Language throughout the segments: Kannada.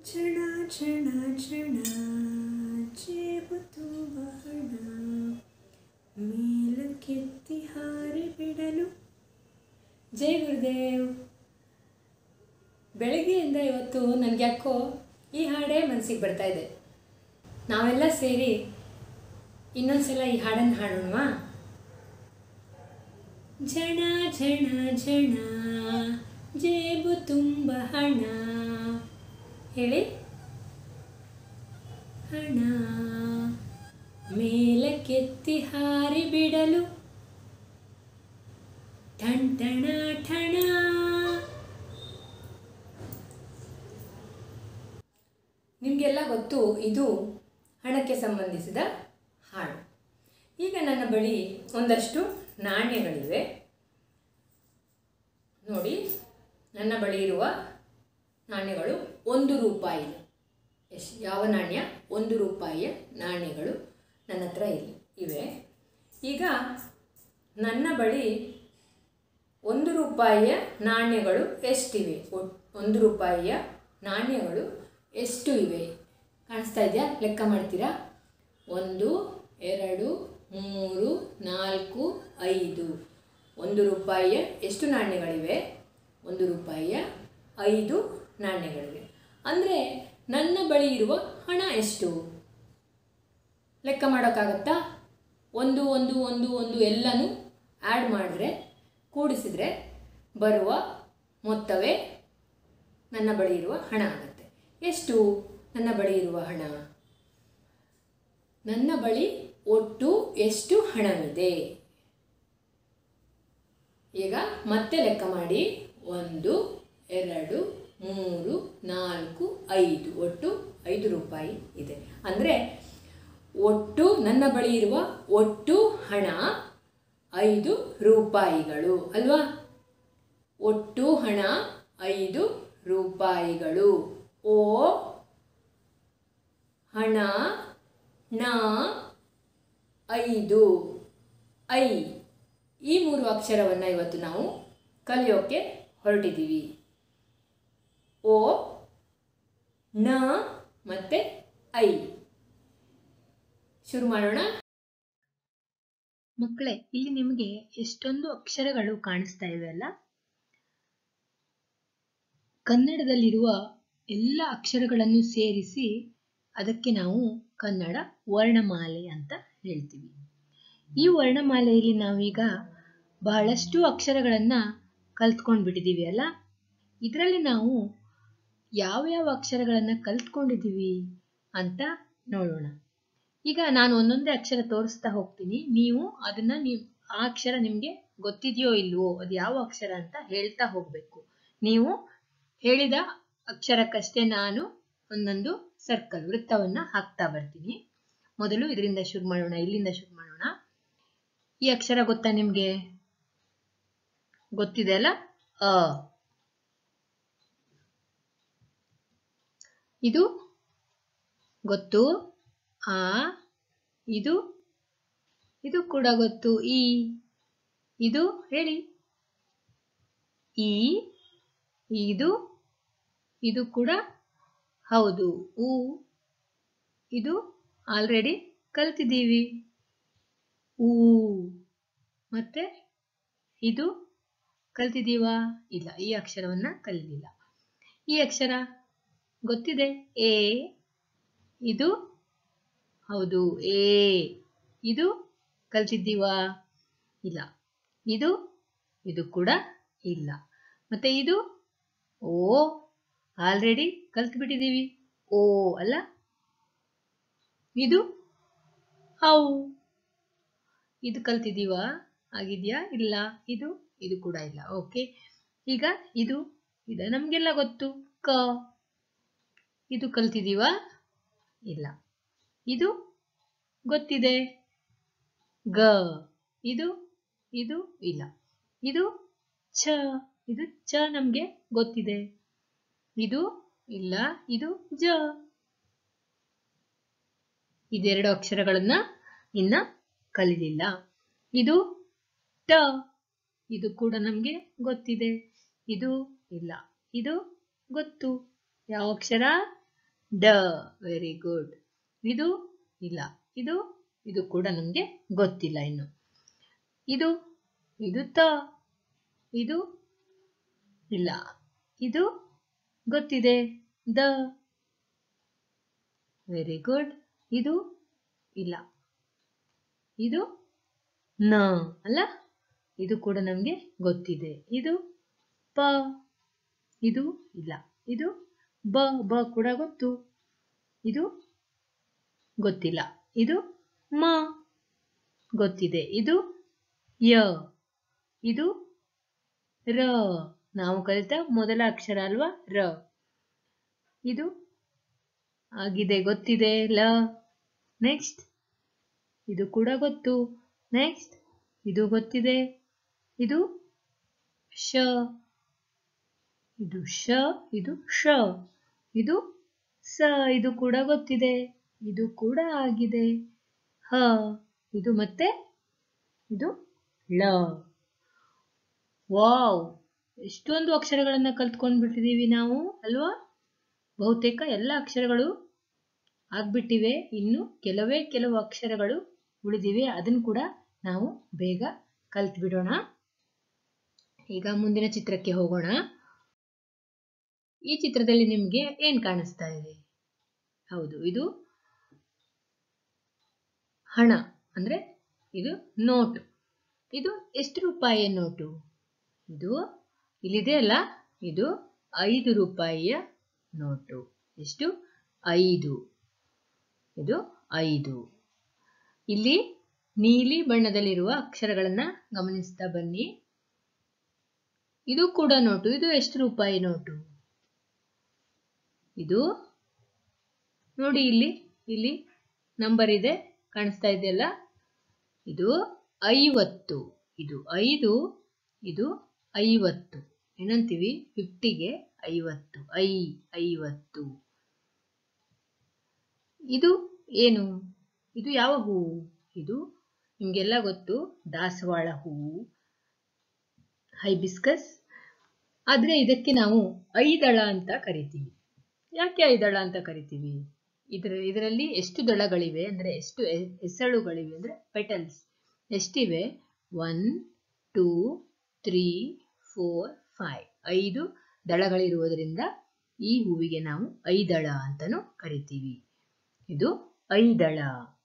ಕ್ಷಣ ಕ್ಷಣ ಕ್ಷಣ ಜೇಬು ತುಂಬ ಹಣ ಮೇಲಕ್ಕೆತ್ತಿ ಹಾರಿ ಬಿಡಲು ಜೈ ಗುರುದೇವ್ ಬೆಳಗ್ಗೆಯಿಂದ ಇವತ್ತು ನನಗೆ ಯಾಕೋ ಈ ಹಾಡೇ ಮನಸ್ಸಿಗೆ ಬರ್ತಾ ಇದೆ ನಾವೆಲ್ಲ ಸೇರಿ ಇನ್ನೊಂದ್ಸಲ ಈ ಹಾಡನ್ನು ಹಾಡೋಣವಾ ಝಣ ಝಣ ಝಣ ಜೇಬು ತುಂಬ ಹಣ ಹೇಳಿ ಹಣ ಮೇಲಕ್ಕೆತ್ತಿ ಹಾರಿ ಬಿಡಲು ಠಣ್ ಠಣ ಠಣ ನಿಮಗೆಲ್ಲ ಗೊತ್ತು ಇದು ಹಣಕ್ಕೆ ಸಂಬಂಧಿಸಿದ ಹಾಡು ಈಗ ನನ್ನ ಬಳಿ ಒಂದಷ್ಟು ನಾಣ್ಯಗಳಿವೆ ನೋಡಿ ನನ್ನ ಬಳಿ ಇರುವ ನಾಣ್ಯಗಳು ಒಂದು ರೂಪಾಯಿ ಎಷ್ಟು ಯಾವ ನಾಣ್ಯ ಒಂದು ರೂಪಾಯಿಯ ನಾಣ್ಯಗಳು ನನ್ನ ಹತ್ರ ಇಲ್ಲಿ ಇವೆ ಈಗ ನನ್ನ ಬಳಿ ಒಂದು ರೂಪಾಯಿಯ ನಾಣ್ಯಗಳು ಎಷ್ಟಿವೆ ಒಟ್- ಒಂದು ರೂಪಾಯಿಯ ನಾಣ್ಯಗಳು ಎಷ್ಟು ಇವೆ ಕಾಣಿಸ್ತಾ ಇದೆಯಾ ಲೆಕ್ಕ ಮಾಡ್ತೀರಾ ಒಂದು ಎರಡು ಮೂರು ನಾಲ್ಕು ಐದು ಒಂದು ರೂಪಾಯಿಯ ಎಷ್ಟು ನಾಣ್ಯಗಳಿವೆ ಒಂದು ರೂಪಾಯಿಯ ಐದು ನಾಣ್ಯಗಳಿವೆ ಅಂದರೆ ನನ್ನ ಬಳಿ ಇರುವ ಹಣ ಎಷ್ಟು ಲೆಕ್ಕ ಮಾಡೋಕ್ಕಾಗತ್ತಾ ಒಂದು ಒಂದು ಒಂದು ಒಂದು ಎಲ್ಲನೂ ಆ್ಯಡ್ ಮಾಡಿದ್ರೆ ಕೂಡಿಸಿದರೆ ಬರುವ ಮೊತ್ತವೇ ನನ್ನ ಬಳಿ ಇರುವ ಹಣ ಆಗುತ್ತೆ ಎಷ್ಟು ನನ್ನ ಬಳಿ ಇರುವ ಹಣ ನನ್ನ ಬಳಿ ಒಟ್ಟು ಎಷ್ಟು ಹಣವಿದೆ ಈಗ ಮತ್ತೆ ಲೆಕ್ಕ ಮಾಡಿ ಒಂದು ಎರಡು ಮೂರು ನಾಲ್ಕು ಐದು ಒಟ್ಟು ಐದು ರೂಪಾಯಿ ಇದೆ ಅಂದರೆ ಒಟ್ಟು ನನ್ನ ಬಳಿ ಇರುವ ಒಟ್ಟು ಹಣ ಐದು ರೂಪಾಯಿಗಳು ಅಲ್ವಾ ಒಟ್ಟು ಹಣ ಐದು ರೂಪಾಯಿಗಳು ಓ ಹಣ ನ ಐದು ಐ ಈ ಮೂರು ಅಕ್ಷರವನ್ನು ಇವತ್ತು ನಾವು ಕಲಿಯೋಕ್ಕೆ ಹೊರಟಿದ್ದೀವಿ ಓ ನ ಮತ್ತು ಐ ಶುರು ಮಾಡೋಣ ಮಕ್ಕಳೇ ಇಲ್ಲಿ ನಿಮಗೆ ಎಷ್ಟೊಂದು ಅಕ್ಷರಗಳು ಕಾಣಿಸ್ತಾ ಇವೆ ಅಲ್ಲ ಕನ್ನಡದಲ್ಲಿರುವ ಎಲ್ಲ ಅಕ್ಷರಗಳನ್ನು ಸೇರಿಸಿ ಅದಕ್ಕೆ ನಾವು ಕನ್ನಡ ವರ್ಣಮಾಲೆ ಅಂತ ಹೇಳ್ತೀವಿ ಈ ವರ್ಣಮಾಲೆಯಲ್ಲಿ ನಾವೀಗ ಬಹಳಷ್ಟು ಅಕ್ಷರಗಳನ್ನು ಕಲ್ತ್ಕೊಂಡು ಬಿಟ್ಟಿದ್ದೀವಿ ಅಲ್ಲ ಇದರಲ್ಲಿ ನಾವು ಯಾವ ಯಾವ ಅಕ್ಷರಗಳನ್ನು ಕಲ್ತ್ಕೊಂಡಿದ್ದೀವಿ ಅಂತ ನೋಡೋಣ ಈಗ ನಾನು ಒಂದೊಂದೇ ಅಕ್ಷರ ತೋರಿಸ್ತಾ ಹೋಗ್ತೀನಿ ನೀವು ಅದನ್ನ ನೀವು ಆ ಅಕ್ಷರ ನಿಮಗೆ ಗೊತ್ತಿದೆಯೋ ಇಲ್ವೋ ಅದು ಯಾವ ಅಕ್ಷರ ಅಂತ ಹೇಳ್ತಾ ಹೋಗಬೇಕು ನೀವು ಹೇಳಿದ ಅಕ್ಷರಕ್ಕಷ್ಟೇ ನಾನು ಒಂದೊಂದು ಸರ್ಕಲ್ ವೃತ್ತವನ್ನ ಹಾಕ್ತಾ ಬರ್ತೀನಿ ಮೊದಲು ಇದರಿಂದ ಶುರು ಮಾಡೋಣ ಇಲ್ಲಿಂದ ಶುರು ಮಾಡೋಣ ಈ ಅಕ್ಷರ ಗೊತ್ತಾ ನಿಮ್ಗೆ ಗೊತ್ತಿದೆ ಅಲ್ಲ ಅ ಇದು ಗೊತ್ತು ಆ ಇದು ಇದು ಕೂಡ ಗೊತ್ತು ಈ ಇದು ಹೇಳಿ ಈ ಇದು ಇದು ಕೂಡ ಹೌದು ಊ ಇದು ಆಲ್ರೆಡಿ ಕಲ್ತಿದ್ದೀವಿ ಊ ಮತ್ತೆ ಇದು ಕಲ್ತಿದ್ದೀವಾ ಇಲ್ಲ ಈ ಅಕ್ಷರವನ್ನ ಕಲಿಲಿಲ್ಲ ಈ ಅಕ್ಷರ ಗೊತ್ತಿದೆ ಎ ಇದು ಹೌದು ಏ ಇದು ಕಲ್ತಿದ್ದೀವಾ ಇಲ್ಲ ಇದು ಇದು ಕೂಡ ಇಲ್ಲ ಮತ್ತೆ ಇದು ಓ ಆಲ್ರೆಡಿ ಕಲ್ತು ಬಿಟ್ಟಿದ್ದೀವಿ ಓ ಅಲ್ಲ ಇದು ಹೌ ಇದು ಕಲ್ತಿದ್ದೀವಾ ಆಗಿದ್ಯಾ ಇಲ್ಲ ಇದು ಇದು ಕೂಡ ಇಲ್ಲ ಓಕೆ ಈಗ ಇದು ಇದು ನಮಗೆಲ್ಲ ಗೊತ್ತು ಕ ಇದು ಕಲ್ತಿದ್ದೀವಾ ಇಲ್ಲ ಇದು ಗೊತ್ತಿದೆ ಗ ಇದು ಇದು ಇಲ್ಲ ಇದು ಛ ಇದು ಚ ನಮ್ಗೆ ಗೊತ್ತಿದೆ ಇದು ಇಲ್ಲ ಇದು ಜ ಇದೆರಡು ಅಕ್ಷರಗಳನ್ನ ಇನ್ನ ಕಲಿಲಿಲ್ಲ ಇದು ಟ ಇದು ಕೂಡ ನಮ್ಗೆ ಗೊತ್ತಿದೆ ಇದು ಇಲ್ಲ ಇದು ಗೊತ್ತು ಯಾವ ಅಕ್ಷರ ಡ ವೆರಿ ಗುಡ್ ಇದು ಇಲ್ಲ ಇದು ಇದು ಕೂಡ ನಮಗೆ ಗೊತ್ತಿಲ್ಲ ಇನ್ನು ಇದು ಇದು ತ ಇದು ಇಲ್ಲ ಇದು ಗೊತ್ತಿದೆ ದ ವೆರಿ ಗುಡ್ ಇದು ಇಲ್ಲ ಇದು ನ ಅಲ್ಲ ಇದು ಕೂಡ ನಮಗೆ ಗೊತ್ತಿದೆ ಇದು ಪ ಇದು ಇಲ್ಲ ಇದು ಬ ಬ ಕೂಡ ಗೊತ್ತು ಇದು ಗೊತ್ತಿಲ್ಲ ಇದು ಮ ಗೊತ್ತಿದೆ ಇದು ಯ ಇದು ರ ನಾವು ಕಲಿತ ಮೊದಲ ಅಕ್ಷರ ಅಲ್ವಾ ರ ಇದು ಆಗಿದೆ ಗೊತ್ತಿದೆ ಲ ನೆಕ್ಸ್ಟ್ ಇದು ಕೂಡ ಗೊತ್ತು ನೆಕ್ಸ್ಟ್ ಇದು ಗೊತ್ತಿದೆ ಇದು ಶ ಇದು ಶ ಇದು ಶ ಇದು ಸ ಇದು ಕೂಡ ಗೊತ್ತಿದೆ ಇದು ಕೂಡ ಆಗಿದೆ ಹ ಇದು ಮತ್ತೆ ಇದು ಳ ವಾವ್ ಎಷ್ಟೊಂದು ಅಕ್ಷರಗಳನ್ನ ಕಲ್ತ್ಕೊಂಡ್ ಬಿಟ್ಟಿದೀವಿ ನಾವು ಅಲ್ವಾ ಬಹುತೇಕ ಎಲ್ಲ ಅಕ್ಷರಗಳು ಆಗ್ಬಿಟ್ಟಿವೆ ಇನ್ನು ಕೆಲವೇ ಕೆಲವು ಅಕ್ಷರಗಳು ಉಳಿದಿವೆ ಅದನ್ನು ಕೂಡ ನಾವು ಬೇಗ ಕಲ್ತ್ ಬಿಡೋಣ ಈಗ ಮುಂದಿನ ಚಿತ್ರಕ್ಕೆ ಹೋಗೋಣ ಈ ಚಿತ್ರದಲ್ಲಿ ನಿಮಗೆ ಏನ್ ಕಾಣಿಸ್ತಾ ಇದೆ ಹೌದು ಇದು ಹಣ ಅಂದ್ರೆ ಇದು ನೋಟು ಇದು ಎಷ್ಟು ರೂಪಾಯಿಯ ನೋಟು ಇದು ಇಲ್ಲಿದೆ ಅಲ್ಲ ಇದು ಐದು ರೂಪಾಯಿಯ ನೋಟು ಎಷ್ಟು ಐದು ಇದು ಐದು ಇಲ್ಲಿ ನೀಲಿ ಬಣ್ಣದಲ್ಲಿರುವ ಅಕ್ಷರಗಳನ್ನ ಗಮನಿಸ್ತಾ ಬನ್ನಿ ಇದು ಕೂಡ ನೋಟು ಇದು ಎಷ್ಟು ರೂಪಾಯಿ ನೋಟು ಇದು ನೋಡಿ ಇಲ್ಲಿ ಇಲ್ಲಿ ನಂಬರ್ ಇದೆ ಕಾಣಿಸ್ತಾ ಇದೆಯಲ್ಲ ಇದು ಐವತ್ತು ಇದು ಐದು ಇದು ಐವತ್ತು ಏನಂತೀವಿ ಫಿಫ್ಟಿಗೆ ಐವತ್ತು ಐ ಐವತ್ತು ಇದು ಏನು ಇದು ಯಾವ ಹೂವು ಇದು ನಿಮಗೆಲ್ಲ ಗೊತ್ತು ದಾಸವಾಳ ಹೂವು ಹೈಬಿಸ್ಕಸ್ ಆದರೆ ಇದಕ್ಕೆ ನಾವು ಐದಳ ಅಂತ ಕರಿತೀವಿ ಯಾಕೆ ಐದಳ ಅಂತ ಕರಿತೀವಿ ಇದರ ಇದರಲ್ಲಿ ಎಷ್ಟು ದಳಗಳಿವೆ ಅಂದರೆ ಎಷ್ಟು ಎ- ಎಸಳುಗಳಿವೆ ಅಂದರೆ ಪೆಟಲ್ಸ್ ಎಷ್ಟಿವೆ one two three four five ಐದು ದಳಗಳಿರುವುದರಿಂದ ಈ ಹೂವಿಗೆ ನಾವು ಐದಳ ಅಂತಲೂ ಕರಿತೀವಿ ಇದು ಐದಳ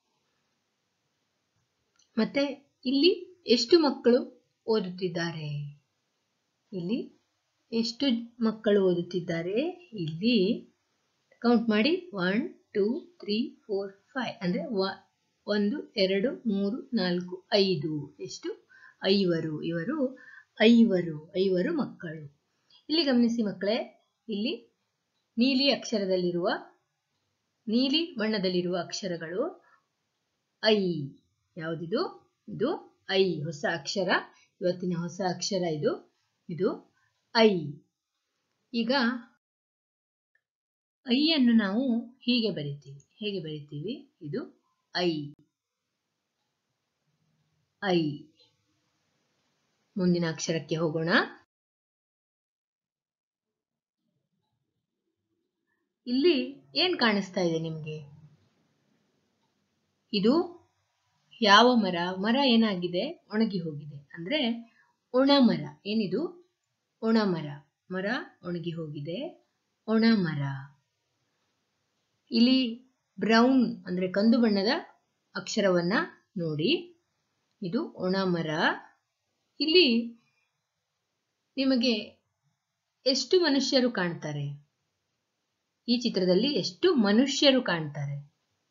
ಮತ್ತೆ ಇಲ್ಲಿ ಎಷ್ಟು ಮಕ್ಕಳು ಓದುತ್ತಿದ್ದಾರೆ ಇಲ್ಲಿ ಎಷ್ಟು ಮಕ್ಕಳು ಓದುತ್ತಿದ್ದಾರೆ ಇಲ್ಲಿ ಕೌಂಟ್ ಮಾಡಿ one two three four five ಅಂದರೆ ಒಂದು ಎರಡು ಮೂರು ನಾಲ್ಕು ಐದು ಎಷ್ಟು ಐವರು ಇವರು ಐವರು ಐವರು ಮಕ್ಕಳು ಇಲ್ಲಿ ಗಮನಿಸಿ ಮಕ್ಕಳೇ ಇಲ್ಲಿ ನೀಲಿ ಅಕ್ಷರದಲ್ಲಿರುವ ನೀಲಿ ಬಣ್ಣದಲ್ಲಿರುವ ಅಕ್ಷರಗಳು ಐ ಯಾವುದಿದು ಇದು ಐ ಹೊಸ ಅಕ್ಷರ ಇವತ್ತಿನ ಹೊಸ ಅಕ್ಷರ ಇದು ಇದು ಐ ಈಗ ಐ ಅನ್ನು ನಾವು ಹೀಗೆ ಬರಿತೀವಿ ಹೇಗೆ ಬರಿತೀವಿ ಇದು ಐ ಐ ಮುಂದಿನ ಅಕ್ಷರಕ್ಕೆ ಹೋಗೋಣ ಇಲ್ಲಿ ಏನ್ ಕಾಣಿಸ್ತಾ ಇದೆ ನಿಮ್ಗೆ ಇದು ಯಾವ ಮರ ಮರ ಏನಾಗಿದೆ ಒಣಗಿ ಹೋಗಿದೆ ಅಂದ್ರೆ ಒಣ ಮರ ಏನಿದು ಒಣ ಮರ ಮರ ಒಣಗಿ ಹೋಗಿದೆ ಒಣ ಮರ ಇಲ್ಲಿ ಬ್ರೌನ್ ಅಂದ್ರೆ ಕಂದು ಬಣ್ಣದ ಅಕ್ಷರವನ್ನ ನೋಡಿ ಇದು ಒಣ ಮರ ಇಲ್ಲಿ ನಿಮಗೆ ಎಷ್ಟು ಮನುಷ್ಯರು ಕಾಣ್ತಾರೆ ಈ ಚಿತ್ರದಲ್ಲಿ ಎಷ್ಟು ಮನುಷ್ಯರು ಕಾಣ್ತಾರೆ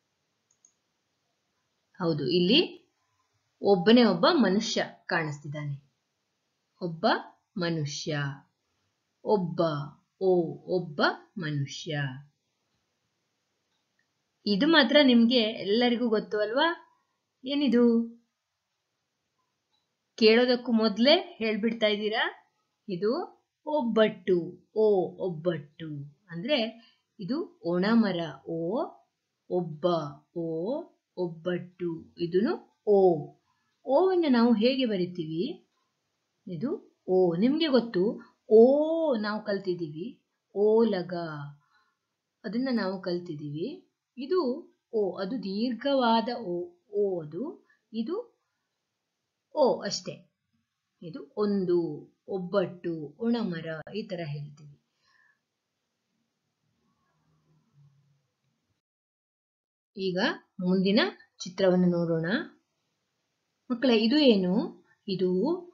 ಹೌದು ಇಲ್ಲಿ ಒಬ್ಬನೇ ಒಬ್ಬ ಮನುಷ್ಯ ಕಾಣಿಸ್ತಿದ್ದಾನೆ ಒಬ್ಬ ಮನುಷ್ಯ ಒಬ್ಬ ಓ ಒಬ್ಬ ಮನುಷ್ಯ ಇದು ಮಾತ್ರ ನಿಮ್ಗೆ ಎಲ್ಲರಿಗೂ ಗೊತ್ತು ಅಲ್ವಾ ಏನಿದು ಕೇಳೋದಕ್ಕೂ ಮೊದಲೇ ಹೇಳ್ಬಿಡ್ತಾ ಇದ್ದೀರಾ ಇದು ಒಬ್ಬಟ್ಟು ಓ ಒಬ್ಬಟ್ಟು ಅಂದ್ರೆ ಇದು ಒಣಮರ ಓ ಒಬ್ಬ ಓ ಒಬ್ಬಟ್ಟು ಇದನ್ನು ಓ ಓವನ್ನು ನಾವು ಹೇಗೆ ಬರಿತೀವಿ ಇದು ಓ ನಿಮ್ಗೆ ಗೊತ್ತು ಓ ನಾವು ಕಲ್ತಿದ್ದೀವಿ ಓಲಗ ಅದನ್ನು ನಾವು ಕಲ್ತಿದ್ದೀವಿ ಇದು ಓ ಅದು ದೀರ್ಘವಾದ ಓ ಓ ಅದು ಇದು ಓ ಅಷ್ಟೇ ಇದು ಒಂದು ಒಬ್ಬಟ್ಟು ಒಣಮರ ಈ ತರ ಹೇಳ್ತೀವಿ ಈಗ ಮುಂದಿನ ಚಿತ್ರವನ್ನು ನೋಡೋಣ ಮಕ್ಕಳೇ ಇದು ಏನು ಇದು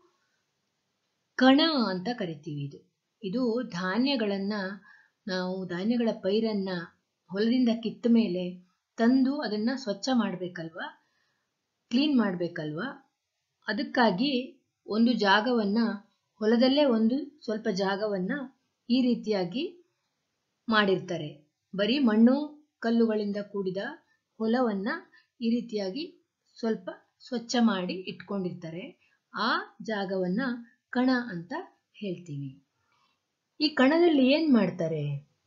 ಕಣ ಅಂತ ಕರಿತೀವಿ ಇದು ಇದು ಧಾನ್ಯಗಳನ್ನ ನಾವು ಧಾನ್ಯಗಳ ಪೈರನ್ನ ಹೊಲದಿಂದ ಕಿತ್ತ ಮೇಲೆ ತಂದು ಅದನ್ನ ಸ್ವಚ್ಛ ಮಾಡ್ಬೇಕಲ್ವಾ ಕ್ಲೀನ್ ಮಾಡ್ಬೇಕಲ್ವಾ ಅದಕ್ಕಾಗಿ ಒಂದು ಜಾಗವನ್ನ ಹೊಲದಲ್ಲೇ ಒಂದು ಸ್ವಲ್ಪ ಜಾಗವನ್ನ ಈ ರೀತಿಯಾಗಿ ಮಾಡಿರ್ತಾರೆ ಬರೀ ಮಣ್ಣು ಕಲ್ಲುಗಳಿಂದ ಕೂಡಿದ ಹೊಲವನ್ನ ಈ ರೀತಿಯಾಗಿ ಸ್ವಲ್ಪ ಸ್ವಚ್ಛ ಮಾಡಿ ಇಟ್ಕೊಂಡಿರ್ತಾರೆ ಆ ಜಾಗವನ್ನ ಕಣ ಅಂತ ಹೇಳ್ತೀವಿ ಈ ಕಣದಲ್ಲಿ ಏನ್ ಮಾಡ್ತಾರೆ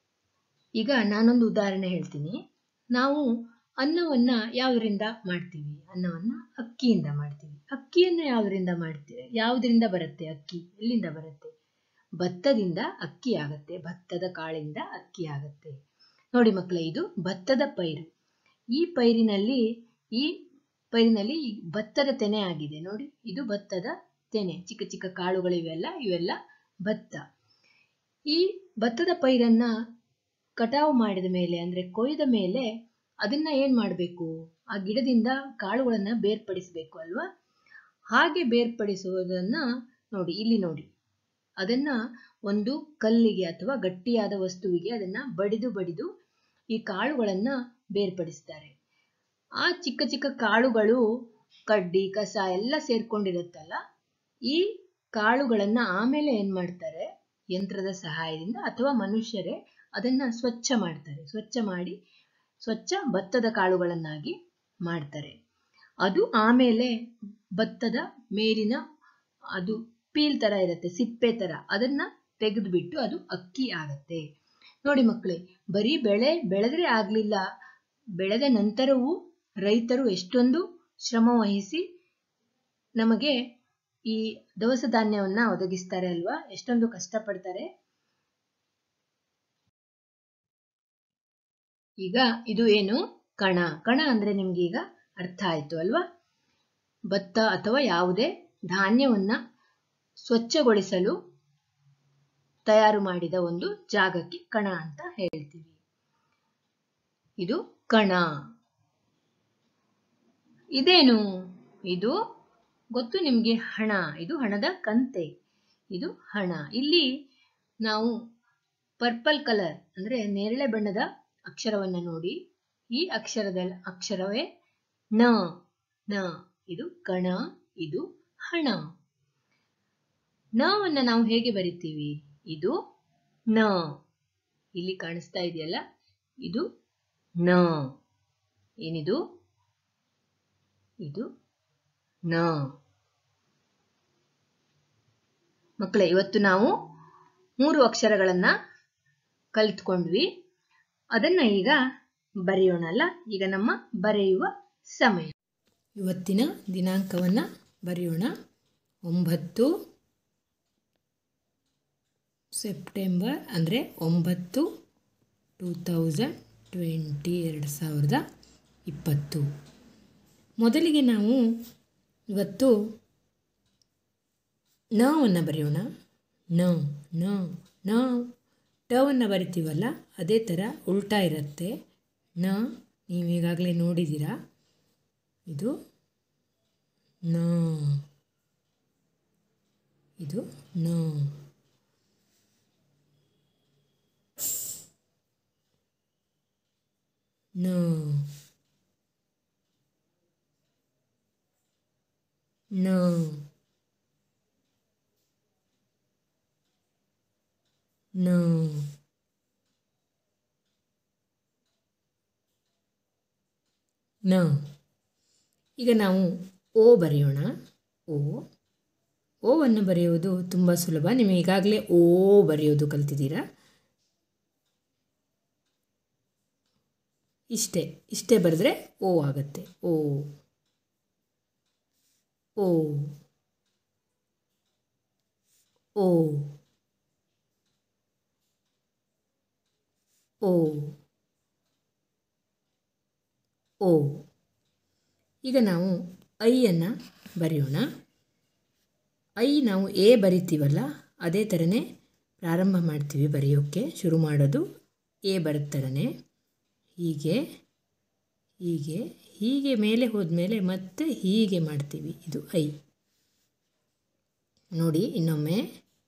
ಈಗ ನಾನೊಂದು ಉದಾಹರಣೆ ಹೇಳ್ತೀನಿ ನಾವು ಅನ್ನವನ್ನ ಯಾವುದರಿಂದ ಮಾಡ್ತೀವಿ ಅನ್ನವನ್ನ ಅಕ್ಕಿಯಿಂದ ಮಾಡ್ತೀವಿ ಅಕ್ಕಿಯನ್ನ ಯಾವುದರಿಂದ ಮಾಡ್ತೀವಿ ಯಾವುದರಿಂದ ಬರುತ್ತೆ ಅಕ್ಕಿ ಎಲ್ಲಿಂದ ಬರುತ್ತೆ ಭತ್ತದಿಂದ ಅಕ್ಕಿ ಆಗತ್ತೆ ಭತ್ತದ ಕಾಳಿಂದ ಅಕ್ಕಿ ಆಗತ್ತೆ ನೋಡಿ ಮಕ್ಕಳೇ ಇದು ಭತ್ತದ ಪೈರು ಈ ಪೈರಿನಲ್ಲಿ ಈ ಪೈರಿನಲ್ಲಿ ಈ ಭತ್ತದ ತೆನೆ ಆಗಿದೆ ನೋಡಿ ಇದು ಭತ್ತದ ತೆನೆ ಚಿಕ್ಕ ಚಿಕ್ಕ ಕಾಳುಗಳಿವೆಲ್ಲ ಇವೆಲ್ಲ ಭತ್ತ ಈ ಭತ್ತದ ಪೈರನ್ನ ಕಟಾವು ಮಾಡಿದ ಮೇಲೆ ಅಂದ್ರೆ ಕೊಯ್ದ ಮೇಲೆ ಅದನ್ನ ಏನ್ ಮಾಡಬೇಕು ಆ ಗಿಡದಿಂದ ಕಾಳುಗಳನ್ನ ಬೇರ್ಪಡಿಸಬೇಕು ಅಲ್ವಾ ಹಾಗೆ ಬೇರ್ಪಡಿಸುವುದನ್ನ ನೋಡಿ ಇಲ್ಲಿ ನೋಡಿ ಅದನ್ನ ಒಂದು ಕಲ್ಲಿಗೆ ಅಥವಾ ಗಟ್ಟಿಯಾದ ವಸ್ತುವಿಗೆ ಅದನ್ನ ಬಡಿದು ಬಡಿದು ಈ ಕಾಳುಗಳನ್ನ ಬೇರ್ಪಡಿಸ್ತಾರೆ ಆ ಚಿಕ್ಕ ಚಿಕ್ಕ ಕಾಳುಗಳು ಕಡ್ಡಿ ಕಸ ಎಲ್ಲ ಸೇರ್ಕೊಂಡಿರುತ್ತಲ್ಲ ಈ ಕಾಳುಗಳನ್ನ ಆಮೇಲೆ ಏನ್ ಮಾಡ್ತಾರೆ ಯಂತ್ರದ ಸಹಾಯದಿಂದ ಅಥವಾ ಮನುಷ್ಯರೇ ಅದನ್ನ ಸ್ವಚ್ಛ ಮಾಡ್ತಾರೆ ಸ್ವಚ್ಛ ಮಾಡಿ ಸ್ವಚ್ಛ ಭತ್ತದ ಕಾಳುಗಳನ್ನಾಗಿ ಮಾಡ್ತಾರೆ ಅದು ಆಮೇಲೆ ಭತ್ತದ ಮೇಲಿನ ಅದು ಪೀಲ್ ತರ ಇರುತ್ತೆ ಸಿಪ್ಪೆ ತರ ಅದನ್ನ ತೆಗೆದುಬಿಟ್ಟು ಅದು ಅಕ್ಕಿ ಆಗತ್ತೆ ನೋಡಿ ಮಕ್ಕಳೇ ಬರೀ ಬೆಳೆ ಬೆಳೆದ್ರೆ ಆಗ್ಲಿಲ್ಲ ಬೆಳೆದ ನಂತರವೂ ರೈತರು ಎಷ್ಟೊಂದು ಶ್ರಮ ವಹಿಸಿ ನಮಗೆ ಈ ದವಸ ಧಾನ್ಯವನ್ನ ಒದಗಿಸ್ತಾರೆ ಅಲ್ವಾ ಎಷ್ಟೊಂದು ಕಷ್ಟಪಡ್ತಾರೆ ಈಗ ಇದು ಏನು ಕಣ ಕಣ ಅಂದ್ರೆ ನಿಮ್ಗೆ ಈಗ ಅರ್ಥ ಆಯ್ತು ಅಲ್ವಾ ಭತ್ತ ಅಥವಾ ಯಾವುದೇ ಧಾನ್ಯವನ್ನ ಸ್ವಚ್ಛಗೊಳಿಸಲು ತಯಾರು ಮಾಡಿದ ಒಂದು ಜಾಗಕ್ಕೆ ಕಣ ಅಂತ ಹೇಳ್ತೀವಿ ಇದು ಕಣ ಇದೇನು ಇದು ಗೊತ್ತು ನಿಮ್ಗೆ ಹಣ ಇದು ಹಣದ ಕಂತೆ ಇದು ಹಣ ಇಲ್ಲಿ ನಾವು ಪರ್ಪಲ್ ಕಲರ್ ಅಂದ್ರೆ ನೇರಳೆ ಬಣ್ಣದ ಅಕ್ಷರವನ್ನ ನೋಡಿ ಈ ಅಕ್ಷರದ ಅಕ್ಷರವೇ ನ ನ ಇದು ಕಣ ಇದು ಹಣ ನವನ್ನ ನಾವು ಹೇಗೆ ಬರಿತೀವಿ ಇದು ನ ಇಲ್ಲಿ ಕಾಣಿಸ್ತಾ ಇದೆಯಲ್ಲ ಇದು ನ ಏನಿದು ಇದು ನ ಮಕ್ಕಳೇ ಇವತ್ತು ನಾವು ಮೂರು ಅಕ್ಷರಗಳನ್ನ ಕಲಿತ್ಕೊಂಡ್ವಿ ಅದನ್ನ ಈಗ ಬರೆಯೋಣಲ್ಲ ಈಗ ನಮ್ಮ ಬರೆಯುವ ಸಮಯ ಇವತ್ತಿನ ದಿನಾಂಕವನ್ನ ಬರೆಯೋಣ ಒಂಬತ್ತು ಸೆಪ್ಟೆಂಬರ್ ಅಂದರೆ ಒಂಬತ್ತು ಟೂ ತೌಸಂಡ್ ಟ್ವೆಂಟಿ ಎರಡು ಸಾವಿರದ ಇಪ್ಪತ್ತು ಮೊದಲಿಗೆ ನಾವು ಇವತ್ತು ನವನ್ನು ಬರೆಯೋಣ ನ ನ ನ ಟವನ್ನು ಬರಿತೀವಲ್ಲ ಅದೇ ಥರ ಉಲ್ಟಾ ಇರುತ್ತೆ ನ ನೀವು ಈಗಾಗಲೇ ನೋಡಿದ್ದೀರಾ ಇದು ನ ಇದು ನ ನ ನ ನ ನ ಈಗ ನಾವು ಓ ಬರೆಯೋಣ ಓ ಓವನ್ನು ಬರೆಯುವುದು ತುಂಬ ಸುಲಭ ನೀವು ಈಗಾಗಲೇ ಓ ಬರೆಯೋದು ಕಲ್ತಿದ್ದೀರಾ ಇಷ್ಟೇ ಇಷ್ಟೇ ಬರೆದ್ರೆ ಓ ಆಗುತ್ತೆ ಓ ಓ ಓ ಓ ಓ ಈಗ ನಾವು ಐಯನ್ನು ಬರೆಯೋಣ ಐ ನಾವು ಎ ಬರಿತೀವಲ್ಲ ಅದೇ ಥರನೇ ಪ್ರಾರಂಭ ಮಾಡ್ತೀವಿ ಬರೆಯೋಕ್ಕೆ ಶುರು ಮಾಡೋದು ಎ ಬರದ ಥರನೇ ಹೀಗೆ ಹೀಗೆ ಹೀಗೆ ಮೇಲೆ ಹೋದ್ಮೇಲೆ ಮತ್ತೆ ಹೀಗೆ ಮಾಡ್ತೀವಿ ಇದು ಐ ನೋಡಿ ಇನ್ನೊಮ್ಮೆ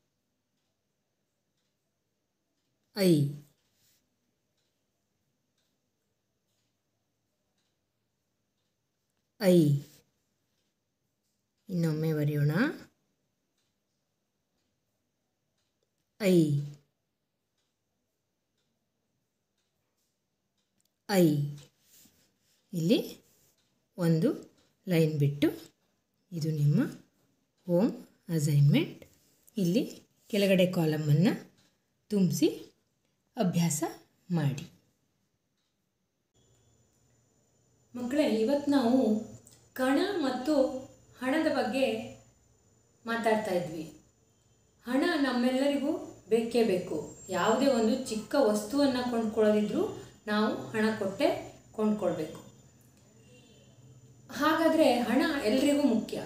ಐ ಐ ಇನ್ನೊಮ್ಮೆ ಬರೆಯೋಣ ಐ ಐ ಇಲ್ಲಿ ಒಂದು ಲೈನ್ ಬಿಟ್ಟು ಇದು ನಿಮ್ಮ ಹೋಮ್ ಅಸೈನ್ಮೆಂಟ್ ಇಲ್ಲಿ ಕೆಳಗಡೆ ಕಾಲಮನ್ನು ತುಂಬಿಸಿ ಅಭ್ಯಾಸ ಮಾಡಿ ಮಕ್ಕಳೇ ಇವತ್ತು ನಾವು ಕಣ ಮತ್ತು ಹಣದ ಬಗ್ಗೆ ಮಾತಾಡ್ತಾ ಇದ್ವಿ ಹಣ ನಮ್ಮೆಲ್ಲರಿಗೂ ಬೇಕೇ ಬೇಕು ಯಾವುದೇ ಒಂದು ಚಿಕ್ಕ ವಸ್ತುವನ್ನು ಕೊಂಡ್ಕೊಳ್ಳೋದಿದ್ರೂ ನಾವು ಹಣ ಕೊಟ್ಟೆ ಕೊಂಡ್ಕೊಳ್ಬೇಕು ಹಾಗಾದರೆ ಹಣ ಎಲ್ರಿಗೂ ಮುಖ್ಯ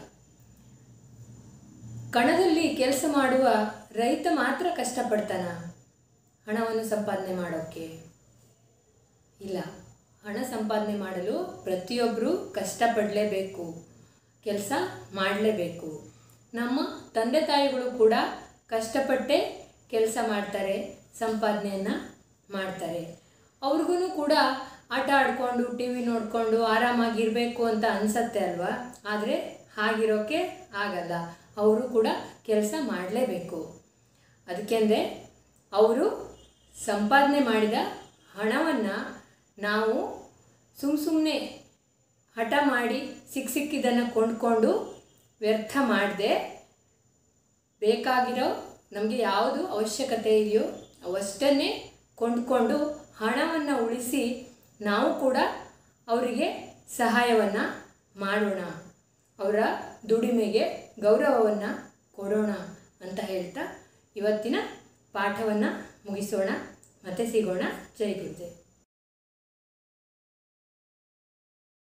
ಕಣದಲ್ಲಿ ಕೆಲಸ ಮಾಡುವ ರೈತ ಮಾತ್ರ ಕಷ್ಟಪಡ್ತಾನ ಹಣವನ್ನು ಸಂಪಾದನೆ ಮಾಡೋಕ್ಕೆ ಇಲ್ಲ ಹಣ ಸಂಪಾದನೆ ಮಾಡಲು ಪ್ರತಿಯೊಬ್ಬರೂ ಕಷ್ಟಪಡಲೇಬೇಕು ಕೆಲಸ ಮಾಡಲೇಬೇಕು ನಮ್ಮ ತಂದೆ ತಾಯಿಗಳು ಕೂಡ ಕಷ್ಟಪಟ್ಟೆ ಕೆಲಸ ಮಾಡ್ತಾರೆ ಸಂಪಾದನೆಯನ್ನು ಮಾಡ್ತಾರೆ ಅವ್ರಿಗೂ ಕೂಡ ಆಟ ಆಡ್ಕೊಂಡು ಟಿ ವಿ ನೋಡಿಕೊಂಡು ಆರಾಮಾಗಿರಬೇಕು ಅಂತ ಅನಿಸತ್ತೆ ಅಲ್ವಾ ಆದರೆ ಹಾಗಿರೋಕ್ಕೆ ಆಗಲ್ಲ ಅವರು ಕೂಡ ಕೆಲಸ ಮಾಡಲೇಬೇಕು ಅದಕ್ಕೆಂದರೆ ಅವರು ಸಂಪಾದನೆ ಮಾಡಿದ ಹಣವನ್ನು ನಾವು ಸುಮ್ಮ ಸುಮ್ಮನೆ ಹಠ ಮಾಡಿ ಸಿಕ್ಕ ಸಿಕ್ಕಿದ್ದನ್ನು ಕೊಂಡ್ಕೊಂಡು ವ್ಯರ್ಥ ಮಾಡದೆ ಬೇಕಾಗಿರೋ ನಮಗೆ ಯಾವುದು ಅವಶ್ಯಕತೆ ಇದೆಯೋ ಅವಷ್ಟನ್ನೇ ಕೊಂಡ್ಕೊಂಡು ಹಣವನ್ನು ಉಳಿಸಿ ನಾವು ಕೂಡ ಅವರಿಗೆ ಸಹಾಯವನ್ನು ಮಾಡೋಣ ಅವರ ದುಡಿಮೆಗೆ ಗೌರವವನ್ನು ಕೊಡೋಣ ಅಂತ ಹೇಳ್ತಾ ಇವತ್ತಿನ ಪಾಠವನ್ನು ಮುಗಿಸೋಣ ಮತ್ತೆ ಸಿಗೋಣ ಜೈ ಗುರುದೇವ್